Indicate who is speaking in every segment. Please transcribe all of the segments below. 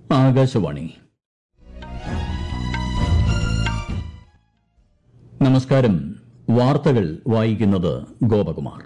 Speaker 1: ആകാശവാണി നമസ്കാരം വാർത്തകൾ വായിക്കുന്നത് ഗോപകുമാർ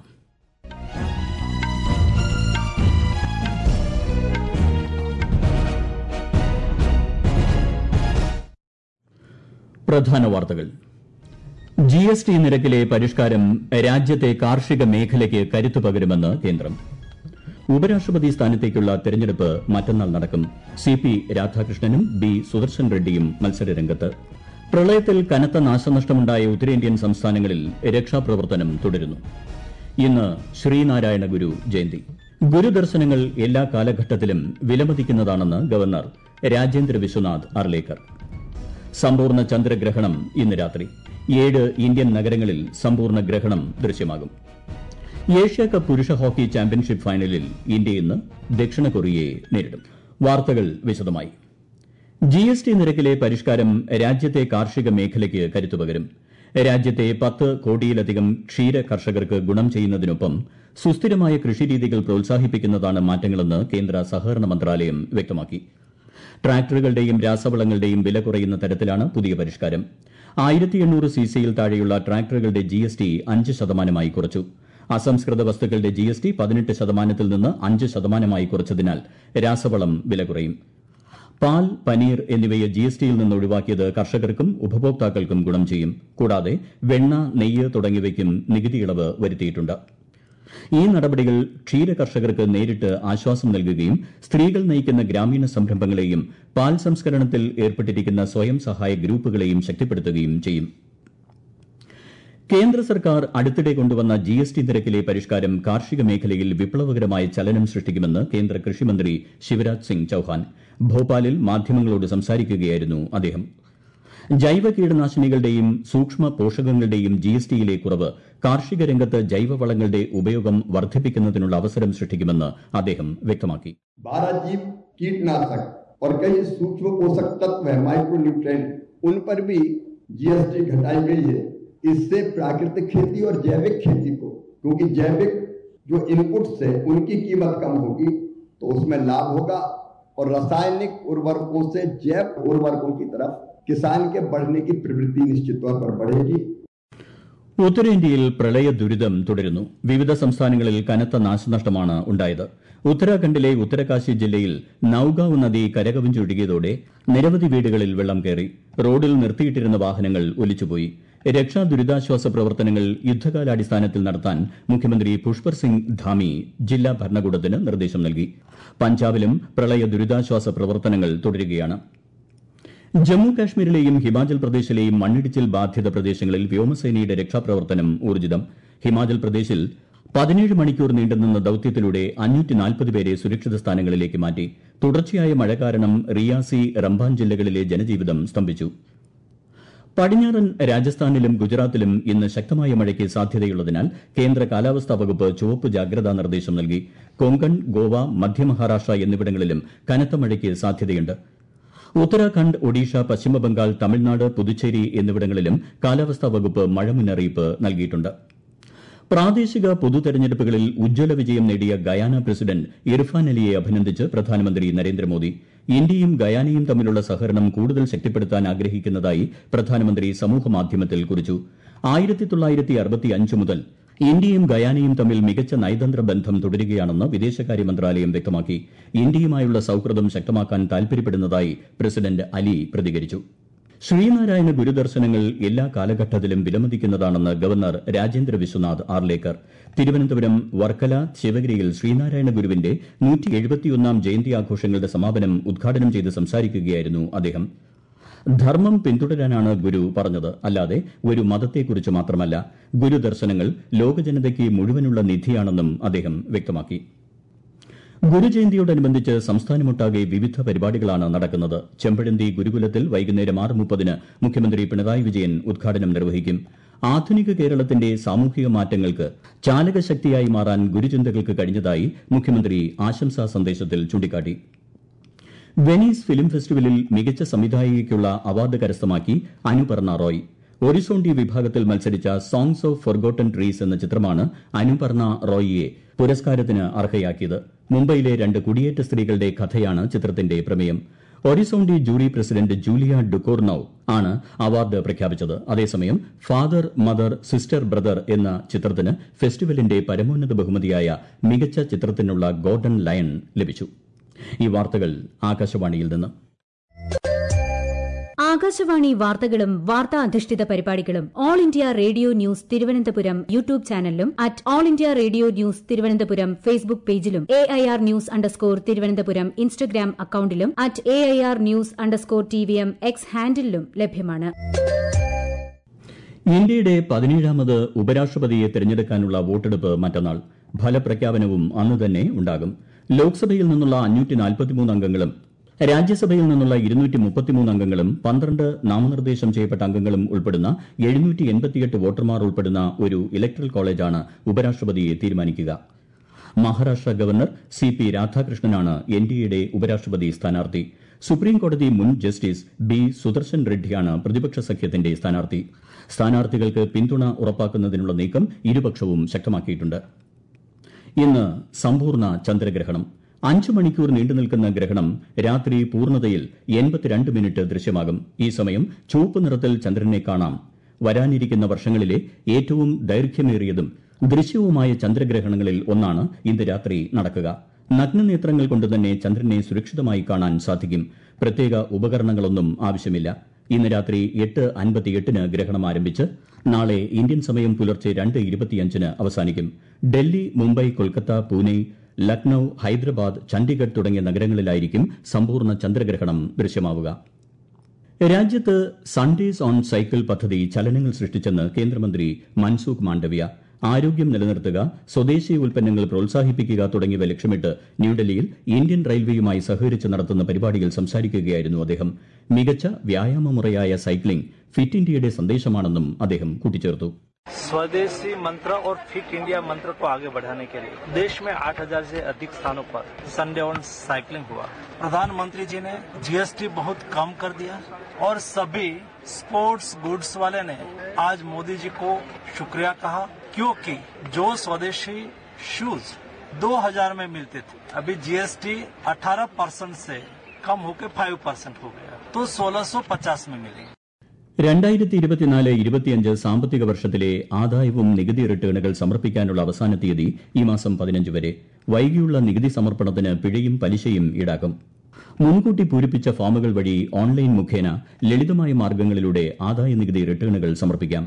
Speaker 1: പ്രധാന വാർത്തകൾ ജി എസ് ടി നിരക്കിലെ പരിഷ്കാരം രാജ്യത്തെ കാർഷിക മേഖലയ്ക്ക് കരുത്തു പകരുമെന്ന് കേന്ദ്രം ഉപരാഷ്ട്രപതി സ്ഥാനത്തേക്കുള്ള തെരഞ്ഞെടുപ്പ് മറ്റന്നാൾ നടക്കും സി പി രാധാകൃഷ്ണനും ബി സുദർശൻ റെഡ്ഡിയും മത്സരരംഗത്ത് പ്രളയത്തിൽ കനത്ത നാശനഷ്ടമുണ്ടായ ഉത്തരേന്ത്യൻ സംസ്ഥാനങ്ങളിൽ രക്ഷാപ്രവർത്തനം തുടരുന്നു ഇന്ന് ശ്രീനാരായണ ഗുരു ജയന്തി ഗുരുദർശനങ്ങൾ എല്ലാ കാലഘട്ടത്തിലും വിലമതിക്കുന്നതാണെന്ന് ഗവർണർ രാജേന്ദ്ര വിശ്വനാഥ് അർലേക്കർ സമ്പൂർണ്ണ ചന്ദ്രഗ്രഹണം ഇന്ന് രാത്രി ഏഴ് ഇന്ത്യൻ നഗരങ്ങളിൽ സമ്പൂർണ്ണ ഗ്രഹണം ദൃശ്യമാകും ഏഷ്യ കപ്പ് പുരുഷ ഹോക്കി ചാമ്പ്യൻഷിപ്പ് ഫൈനലിൽ ഇന്ത്യ ഇന്ന് ദക്ഷിണ കൊറിയയെ നേരിടും വാർത്തകൾ വിശദമായി ജി എസ് ടി നിരക്കിലെ പരിഷ്കാരം രാജ്യത്തെ കാർഷിക മേഖലയ്ക്ക് കരുത്തുപകരും രാജ്യത്തെ പത്ത് കോടിയിലധികം ക്ഷീര കർഷകർക്ക് ഗുണം ചെയ്യുന്നതിനൊപ്പം സുസ്ഥിരമായ കൃഷിരീതികൾ പ്രോത്സാഹിപ്പിക്കുന്നതാണ് മാറ്റങ്ങളെന്ന് കേന്ദ്ര സഹകരണ മന്ത്രാലയം വ്യക്തമാക്കി ട്രാക്ടറുകളുടെയും രാസവളങ്ങളുടെയും വില കുറയുന്ന തരത്തിലാണ് പുതിയ പരിഷ്കാരം ആയിരത്തി എണ്ണൂറ് സിസിയിൽ താഴെയുള്ള ട്രാക്ടറുകളുടെ ജി എസ് ടി അഞ്ച് ശതമാനമായി കുറച്ചു അസംസ്കൃത വസ്തുക്കളുടെ ജി എസ് ടി പതിനെട്ട് ശതമാനത്തിൽ നിന്ന് അഞ്ച് ശതമാനമായി കുറച്ചതിനാൽ രാസവളം വില കുറയും പാൽ പനീർ എന്നിവയെ ജി എസ് ടിയിൽ നിന്ന് ഒഴിവാക്കിയത് കർഷകർക്കും ഉപഭോക്താക്കൾക്കും ഗുണം ചെയ്യും കൂടാതെ വെണ്ണ നെയ്യ് തുടങ്ങിയവയ്ക്കും നികുതി ഇളവ് വരുത്തിയിട്ടുണ്ട് ഈ നടപടികൾ ക്ഷീര കർഷകർക്ക് നേരിട്ട് ആശ്വാസം നൽകുകയും സ്ത്രീകൾ നയിക്കുന്ന ഗ്രാമീണ സംരംഭങ്ങളെയും പാൽ സംസ്കരണത്തിൽ ഏർപ്പെട്ടിരിക്കുന്ന സ്വയം സഹായ ഗ്രൂപ്പുകളെയും ശക്തിപ്പെടുത്തുകയും ചെയ്യും കേന്ദ്ര സർക്കാർ അടുത്തിടെ കൊണ്ടുവന്ന ജി എസ് ടി നിരക്കിലെ പരിഷ്കാരം കാർഷിക മേഖലയിൽ വിപ്ലവകരമായ ചലനം സൃഷ്ടിക്കുമെന്ന് കേന്ദ്ര കൃഷിമന്ത്രി ശിവരാജ് സിംഗ് ചൌഹാൻ ഭോപ്പാലിൽ മാധ്യമങ്ങളോട് സംസാരിക്കുകയായിരുന്നു അദ്ദേഹം ജൈവ കീടനാശിനികളുടെയും സൂക്ഷ്മ പോഷകങ്ങളുടെയും ജി എസ് ടിയിലെ കുറവ് കാർഷിക രംഗത്ത് ജൈവവളങ്ങളുടെ ഉപയോഗം വർദ്ധിപ്പിക്കുന്നതിനുള്ള അവസരം സൃഷ്ടിക്കുമെന്ന് അദ്ദേഹം വ്യക്തമാക്കി
Speaker 2: बारह जीव कीटनाशक और कई सूक्ष्म पोषक तत्व है माइक्रो न्यूट्रेंट उन पर भी जीएसटी घटाई गई है इससे प्राकृतिक खेती और जैविक खेती को क्योंकि जैविक जो इनपुट्स है उनकी कीमत कम होगी तो उसमें लाभ होगा और रासायनिक उर्वरकों से जैव उर्वरकों की तरफ किसान के बढ़ने की प्रवृत्ति निश्चित तौर पर बढ़ेगी
Speaker 1: ഉത്തരേന്ത്യയിൽ പ്രളയ ദുരിതം തുടരുന്നു വിവിധ സംസ്ഥാനങ്ങളിൽ കനത്ത നാശനഷ്ടമാണ് ഉണ്ടായത് ഉത്തരാഖണ്ഡിലെ ഉത്തരകാശി ജില്ലയിൽ നൌഗാവ് നദി കരകവിഞ്ഞൊഴുകിയതോടെ നിരവധി വീടുകളിൽ വെള്ളം കയറി റോഡിൽ നിർത്തിയിട്ടിരുന്ന വാഹനങ്ങൾ ഒലിച്ചുപോയി രക്ഷാ ദുരിതാശ്വാസ പ്രവർത്തനങ്ങൾ യുദ്ധകാലാടിസ്ഥാനത്തിൽ നടത്താൻ മുഖ്യമന്ത്രി പുഷ്പർ സിംഗ് ധാമി ജില്ലാ ഭരണകൂടത്തിന് നിർദ്ദേശം നൽകി പഞ്ചാബിലും പ്രളയ ദുരിതാശ്വാസ പ്രവർത്തനങ്ങൾ തുടരുകയാണ് ജമ്മു കാശ്മീരിലെയും ഹിമാചൽ പ്രദേശിലെയും മണ്ണിടിച്ചിൽ ബാധിത പ്രദേശങ്ങളിൽ വ്യോമസേനയുടെ രക്ഷാപ്രവർത്തനം ഊർജിതം ഹിമാചൽ പ്രദേശിൽ പതിനേഴ് മണിക്കൂർ നീണ്ടുനിന്ന ദൌത്യത്തിലൂടെ അഞ്ഞൂറ്റി പേരെ സുരക്ഷിത സ്ഥാനങ്ങളിലേക്ക് മാറ്റി തുടർച്ചയായ മഴ കാരണം റിയാസി റംബാൻ ജില്ലകളിലെ ജനജീവിതം സ്തംഭിച്ചു പടിഞ്ഞാറൻ രാജസ്ഥാനിലും ഗുജറാത്തിലും ഇന്ന് ശക്തമായ മഴയ്ക്ക് സാധ്യതയുള്ളതിനാൽ കേന്ദ്ര കാലാവസ്ഥാ വകുപ്പ് ചുവപ്പ് ജാഗ്രതാ നിർദ്ദേശം നൽകി കൊങ്കൺ ഗോവ മധ്യമഹാരാഷ്ട്ര എന്നിവിടങ്ങളിലും കനത്ത മഴയ്ക്ക് സാധ്യതയുണ്ട് ഉത്തരാഖണ്ഡ് ഒഡീഷ പശ്ചിമബംഗാൾ തമിഴ്നാട് പുതുച്ചേരി എന്നിവിടങ്ങളിലും കാലാവസ്ഥാ വകുപ്പ് മഴ മുന്നറിയിപ്പ് നൽകിയിട്ടുണ്ട് പ്രാദേശിക പൊതു തെരഞ്ഞെടുപ്പുകളിൽ ഉജ്ജ്വല വിജയം നേടിയ ഗയാന പ്രസിഡന്റ് ഇർഫാൻ അലിയെ അഭിനന്ദിച്ച് പ്രധാനമന്ത്രി നരേന്ദ്രമോദി ഇന്ത്യയും ഗയാനയും തമ്മിലുള്ള സഹകരണം കൂടുതൽ ശക്തിപ്പെടുത്താൻ ആഗ്രഹിക്കുന്നതായി പ്രധാനമന്ത്രി സമൂഹമാധ്യമത്തിൽ കുറിച്ചു ആയിരത്തി തൊള്ളായിരത്തി അറുപത്തിയഞ്ച് മുതൽ ഇന്ത്യയും ഗയാനയും തമ്മിൽ മികച്ച നയതന്ത്ര ബന്ധം തുടരുകയാണെന്ന് വിദേശകാര്യ മന്ത്രാലയം വ്യക്തമാക്കി ഇന്ത്യയുമായുള്ള സൌഹൃദം ശക്തമാക്കാൻ താൽപര്യപ്പെടുന്നതായി പ്രസിഡന്റ് അലി പ്രതികരിച്ചു ശ്രീനാരായണ ഗുരുദർശനങ്ങൾ എല്ലാ കാലഘട്ടത്തിലും വിലമതിക്കുന്നതാണെന്ന് ഗവർണർ രാജേന്ദ്ര വിശ്വനാഥ് ആർലേക്കർ തിരുവനന്തപുരം വർക്കല ശിവഗിരിയിൽ ശ്രീനാരായണ ഗുരുവിന്റെ നൂറ്റി എഴുപത്തിയൊന്നാം ജയന്തി ആഘോഷങ്ങളുടെ സമാപനം ഉദ്ഘാടനം ചെയ്ത് സംസാരിക്കുകയായിരുന്നു അദ്ദേഹം ധർമ്മം പിന്തുടരാനാണ് ഗുരു പറഞ്ഞത് അല്ലാതെ ഒരു മതത്തെക്കുറിച്ച് മാത്രമല്ല ഗുരുദർശനങ്ങൾ ലോകജനതയ്ക്ക് മുഴുവനുള്ള നിധിയാണെന്നും അദ്ദേഹം വ്യക്തമാക്കി ഗുരുജയന്തിയോടനുബന്ധിച്ച് സംസ്ഥാനമൊട്ടാകെ വിവിധ പരിപാടികളാണ് നടക്കുന്നത് ചെമ്പഴന്തി ഗുരുകുലത്തിൽ വൈകുന്നേരം ആറ് മുപ്പതിന് മുഖ്യമന്ത്രി പിണറായി വിജയൻ ഉദ്ഘാടനം നിർവഹിക്കും ആധുനിക കേരളത്തിന്റെ സാമൂഹിക മാറ്റങ്ങൾക്ക് ചാലകശക്തിയായി മാറാൻ ഗുരുചിന്തകൾക്ക് കഴിഞ്ഞതായി മുഖ്യമന്ത്രി ആശംസാ സന്ദേശത്തിൽ ചൂണ്ടിക്കാട്ടി വെനീസ് ഫിലിം ഫെസ്റ്റിവലിൽ മികച്ച സംവിധായികയ്ക്കുള്ള അവാർഡ് കരസ്ഥമാക്കി അനുപർണ റോയ് ഒറിസോണ്ടി വിഭാഗത്തിൽ മത്സരിച്ച സോങ്സ് ഓഫ് ഫൊർഗോട്ടൺ ട്രീസ് എന്ന ചിത്രമാണ് അനുപർണ റോയിയെ പുരസ്കാരത്തിന് അർഹയാക്കിയത് മുംബൈയിലെ രണ്ട് കുടിയേറ്റ സ്ത്രീകളുടെ കഥയാണ് ചിത്രത്തിന്റെ പ്രമേയം Orizzonti jury president Julia Ducournau ആണ് അവാർഡ് പ്രഖ്യാപിച്ചത് അതേസമയം ഫാദർ മദർ സിസ്റ്റർ ബ്രദർ എന്ന ചിത്രത്തിന് ഫെസ്റ്റിവലിന്റെ പരമോന്നത ബഹുമതിയായ മികച്ച ചിത്രത്തിനുള്ള ഗോൾഡൻ ലയൺ ലഭിച്ചു ഈ വാർത്തകൾ ആകാശവാണിയിൽ നിന്ന്
Speaker 3: ആകാശവാണി വാർത്തകളും വാർത്താ അധിഷ്ഠിത പരിപാടികളും All India Radio news Thiruvananthapuram YouTube ചാനലിലും at All India Radio news Thiruvananthapuram Facebook പേജിലും A I R news underscore Thiruvananthapuram Instagram അക്കൌണ്ടിലും at A I R news underscore T V M X ഹാൻഡിലും ലഭ്യമാണ്
Speaker 1: ഇന്ത്യയുടെ പതിനേഴാമത് ഉപരാഷ്ട്രപതിയെ തെരഞ്ഞെടുക്കാനുള്ള വോട്ടെടുപ്പ് മറ്റന്നാൾ ഫലപ്രഖ്യാപനവും അന്ന് തന്നെ ഉണ്ടാകും ലോക്സഭയിൽ നിന്നുള്ള അംഗങ്ങളും രാജ്യസഭയിൽ നിന്നുള്ള അംഗങ്ങളും പന്ത്രണ്ട് നാമനിർദ്ദേശം ചെയ്യപ്പെട്ട അംഗങ്ങളും ഉൾപ്പെടുന്ന വോട്ടർമാർ ഉൾപ്പെടുന്ന ഒരു ഇലക്ടറൽ കോളേജാണ് ഉപരാഷ്ട്രപതിയെ തീരുമാനിക്കുക മഹാരാഷ്ട്ര ഗവർണർ സി പി രാധാകൃഷ്ണനാണ് എൻ ഡി എയുടെ ഉപരാഷ്ട്രപതി സ്ഥാനാർത്ഥി സുപ്രീംകോടതി മുൻ ജസ്റ്റിസ് ബി സുദർശൻ റെഡ്ഡിയാണ് പ്രതിപക്ഷ സഖ്യത്തിന്റെ സ്ഥാനാർത്ഥി സ്ഥാനാർത്ഥികൾക്ക് പിന്തുണ ഉറപ്പാക്കുന്നതിനുള്ള നീക്കം ഇരുപക്ഷവും ശക്തമാക്കിയിട്ടുണ്ട് ഇന്ന് സമ്പൂർണ്ണ ചന്ദ്രഗ്രഹണം അഞ്ച് മണിക്കൂർ നീണ്ടുനിൽക്കുന്ന ഗ്രഹണം രാത്രി പൂർണ്ണതയിൽ എൺപത്തിരണ്ട് മിനിറ്റ് ദൃശ്യമാകും ഈ സമയം ചുവപ്പ് നിറത്തിൽ ചന്ദ്രനെ കാണാം വരാനിരിക്കുന്ന വർഷങ്ങളിലെ ഏറ്റവും ദൈർഘ്യമേറിയതും ദൃശ്യവുമായ ചന്ദ്രഗ്രഹണങ്ങളിൽ ഒന്നാണ് ഇന്ന് രാത്രി നടക്കുക നഗ്നനേത്രങ്ങൾ കൊണ്ട് തന്നെ ചന്ദ്രനെ സുരക്ഷിതമായി കാണാൻ സാധിക്കും പ്രത്യേക ഉപകരണങ്ങളൊന്നും ആവശ്യമില്ല ഇന്ന് രാത്രി എട്ട് അൻപത്തിയെട്ടിന് ഗ്രഹണം ആരംഭിച്ച് നാളെ ഇന്ത്യൻ സമയം പുലർച്ചെ രണ്ട് ഇരുപത്തിയഞ്ചിന് അവസാനിക്കും ഡൽഹി മുംബൈ കൊൽക്കത്ത പൂനെ ലക്നൌ ഹൈദരാബാദ് ചണ്ഡിഗഡ് തുടങ്ങിയ നഗരങ്ങളിലായിരിക്കും സമ്പൂർണ്ണ ചന്ദ്രഗ്രഹണം ദൃശ്യമാവുക രാജ്യത്ത് സൺഡേസ് ഓൺ സൈക്കിൾ പദ്ധതി ചലനങ്ങൾ സൃഷ്ടിച്ചെന്ന് കേന്ദ്രമന്ത്രി മൻസൂഖ് മാണ്ഡവ്യ ആരോഗ്യം നിലനിർത്തുക സ്വദേശി ഉൽപ്പന്നങ്ങൾ പ്രോത്സാഹിപ്പിക്കുക തുടങ്ങിയവ ലക്ഷ്യമിട്ട് ന്യൂഡൽഹിയിൽ ഇന്ത്യൻ റെയിൽവേയുമായി സഹകരിച്ച് നടത്തുന്ന പരിപാടിയിൽ സംസാരിക്കുകയായിരുന്നു അദ്ദേഹം മികച്ച വ്യായാമമുറയായ സൈക്ലിംഗ് ഫിറ്റ് ഇന്ത്യയുടെ സന്ദേശമാണെന്നും അദ്ദേഹം കൂട്ടിച്ചേർത്തു
Speaker 4: स्वदेशी मंत्र और फिट इंडिया मंत्र को आगे बढ़ाने के लिए देश में 8000 से अधिक स्थानों पर संडे ऑन साइकिलिंग हुआ प्रधानमंत्री जी ने जीएसटी बहुत कम कर दिया और सभी स्पोर्ट्स गुड्स वाले ने आज मोदी जी को शुक्रिया कहा क्योंकि जो स्वदेशी शूज 2000 में मिलते थे अभी जीएसटी 18 परसेंट से कम होकर 5 परसेंट हो गया तो 1650 में मिली
Speaker 1: രണ്ടായിരത്തി ഇരുപത്തിനാല് ഇരുപത്തിയഞ്ച് സാമ്പത്തിക വർഷത്തിലെ ആദായവും നികുതി റിട്ടേണുകൾ സമർപ്പിക്കാനുള്ള അവസാന തീയതി ഈ മാസം പതിനഞ്ച് വരെ വൈകിയുള്ള നികുതി സമർപ്പണത്തിന് പിഴയും പലിശയും ഈടാക്കും മുൻകൂട്ടി പൂരിപ്പിച്ച ഫോമുകൾ വഴി ഓൺലൈൻ മുഖേന ലളിതമായ മാർഗ്ഗങ്ങളിലൂടെ ആദായ നികുതി റിട്ടേണുകൾ സമർപ്പിക്കാം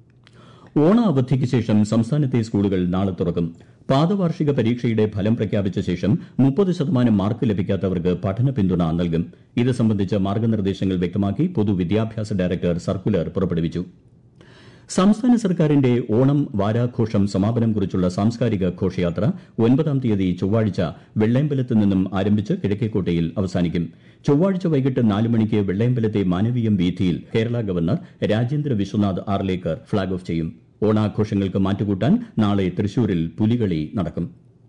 Speaker 1: ഓണ അവധിക്ക് ശേഷം സംസ്ഥാനത്തെ സ്കൂളുകൾ നാളെ തുറക്കും പാദവാർഷിക പരീക്ഷയുടെ ഫലം പ്രഖ്യാപിച്ച ശേഷം മുപ്പത് ശതമാനം മാർക്ക് ലഭിക്കാത്തവർക്ക് പഠന പിന്തുണ നൽകും ഇത് സംബന്ധിച്ച മാർഗ്ഗനിർദ്ദേശങ്ങൾ വ്യക്തമാക്കി പൊതുവിദ്യാഭ്യാസ ഡയറക്ടർ സർക്കുലർ പുറപ്പെടുവിച്ചു സംസ്ഥാന സർക്കാരിന്റെ ഓണം വാരാഘോഷം സമാപനം കുറിച്ചുള്ള സാംസ്കാരിക ഘോഷയാത്ര ഒൻപതാം തീയതി ചൊവ്വാഴ്ച വെള്ളയമ്പലത്ത് നിന്നും ആരംഭിച്ച് കിഴക്കേക്കോട്ടയിൽ അവസാനിക്കും ചൊവ്വാഴ്ച വൈകിട്ട് നാല് മണിക്ക് വെള്ളയമ്പലത്തെ മാനവീയം വീഥിയിൽ Kerala governor Rajendra Vishwanath Arlekar flag off ചെയ്യും ഓണാഘോഷങ്ങൾക്ക് മാറ്റുകൂട്ടാൻ നാളെ തൃശൂരിൽ പുലികളി നടക്കും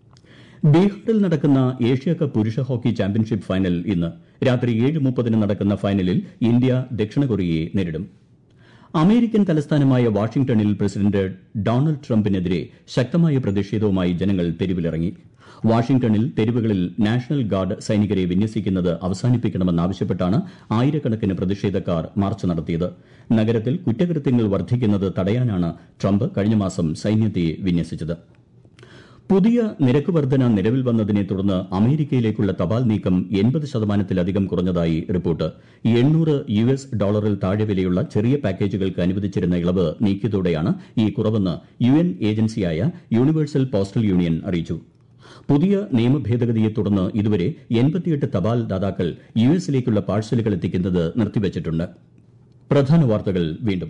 Speaker 1: ബീഹാറിൽ നടക്കുന്ന ഏഷ്യ കപ്പ് പുരുഷ ഹോക്കി ചാമ്പ്യൻഷിപ്പ് ഫൈനൽ ഇന്ന് രാത്രി ഏഴ് മുപ്പതിന് നടക്കുന്ന ഫൈനലിൽ ഇന്ത്യ ദക്ഷിണ കൊറിയയെ നേരിടും അമേരിക്കൻ തലസ്ഥാനമായ വാഷിംഗ്ടണിൽ പ്രസിഡന്റ് ഡൊണാൾഡ് ട്രംപിനെതിരെ ശക്തമായ പ്രതിഷേധവുമായി ജനങ്ങൾ തെരുവിലിറങ്ങി വാഷിംഗ്ടണിൽ തെരുവുകളിൽ നാഷണൽ ഗാർഡ് സൈനികരെ വിന്യസിക്കുന്നത് അവസാനിപ്പിക്കണമെന്നാവശ്യപ്പെട്ടാണ് ആയിരക്കണക്കിന് പ്രതിഷേധക്കാർ മാർച്ച് നടത്തിയത് നഗരത്തിൽ കുറ്റകൃത്യങ്ങൾ വർദ്ധിക്കുന്നത് തടയാനാണ് ട്രംപ് കഴിഞ്ഞ മാസം സൈന്യത്തെ വിന്യസിച്ചത് പുതിയ നിരക്ക് വർധന നിലവിൽ വന്നതിനെ തുടർന്ന് അമേരിക്കയിലേക്കുള്ള തപാൽ നീക്കം എൺപത് ശതമാനത്തിലധികം കുറഞ്ഞതായി റിപ്പോർട്ട് എണ്ണൂറ് യു എസ് ഡോളറിൽ താഴെ വിലയുള്ള ചെറിയ പാക്കേജുകൾക്ക് അനുവദിച്ചിരുന്ന ഇളവ് നീക്കിയതോടെയാണ് ഈ കുറവെന്ന് യു എൻ ഏജൻസിയായ യൂണിവേഴ്സൽ പോസ്റ്റൽ യൂണിയൻ അറിയിച്ചു പുതിയ നിയമ ഭേദഗതിയെ തുടർന്ന് ഇതുവരെ എൺപത്തിയെട്ട് തപാൽ ദാതാക്കൾ യു എസിലേക്കുള്ള പാഴ്സലുകൾ എത്തിക്കുന്നത് നിർത്തിവച്ചിട്ടുണ്ട് പ്രധാന വാർത്തകൾ വീണ്ടും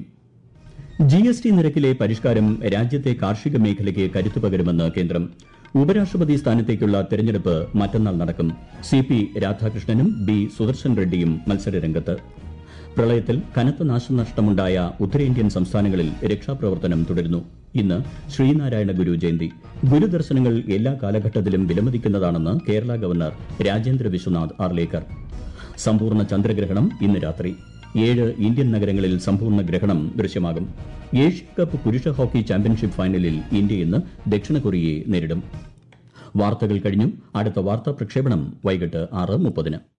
Speaker 1: ജി എസ് ടി നിരക്കിലെ പരിഷ്കാരം രാജ്യത്തെ കാർഷിക മേഖലയ്ക്ക് കരുത്തു പകരുമെന്ന് കേന്ദ്രം ഉപരാഷ്ട്രപതി സ്ഥാനത്തേക്കുള്ള തെരഞ്ഞെടുപ്പ് മറ്റന്നാൾ നടക്കും സി പി രാധാകൃഷ്ണനും ബി സുദർശൻ റെഡ്ഡിയും മത്സരരംഗത്ത് പ്രളയത്തിൽ കനത്ത നാശനഷ്ടമുണ്ടായ ഉത്തരേന്ത്യൻ സംസ്ഥാനങ്ങളിൽ രക്ഷാപ്രവർത്തനം തുടരുന്നു ഇന്ന് ശ്രീനാരായണ ഗുരു ജയന്തി ഗുരുദർശനങ്ങൾ എല്ലാ കാലഘട്ടത്തിലും വിലമതിക്കുന്നതാണെന്ന് കേരള ഗവർണർ രാജേന്ദ്ര വിശ്വനാഥ് ആർലേക്കർ സമ്പൂർണ്ണ ചന്ദ്രഗ്രഹണം ഇന്ന് രാത്രി ഏഴ് ഇന്ത്യൻ നഗരങ്ങളിൽ സമ്പൂർണ്ണ ഗ്രഹണം ദൃശ്യമാകും ഏഷ്യ കപ്പ് പുരുഷ ഹോക്കി ചാമ്പ്യൻഷിപ്പ് ഫൈനലിൽ ഇന്ത്യ ഇന്ന് ദക്ഷിണ കൊറിയയെ നേരിടും വാർത്തകൾ കഴിഞ്ഞു അടുത്ത വാർത്താ പ്രക്ഷേപണം വൈകിട്ട് ആറ് മുപ്പതിന്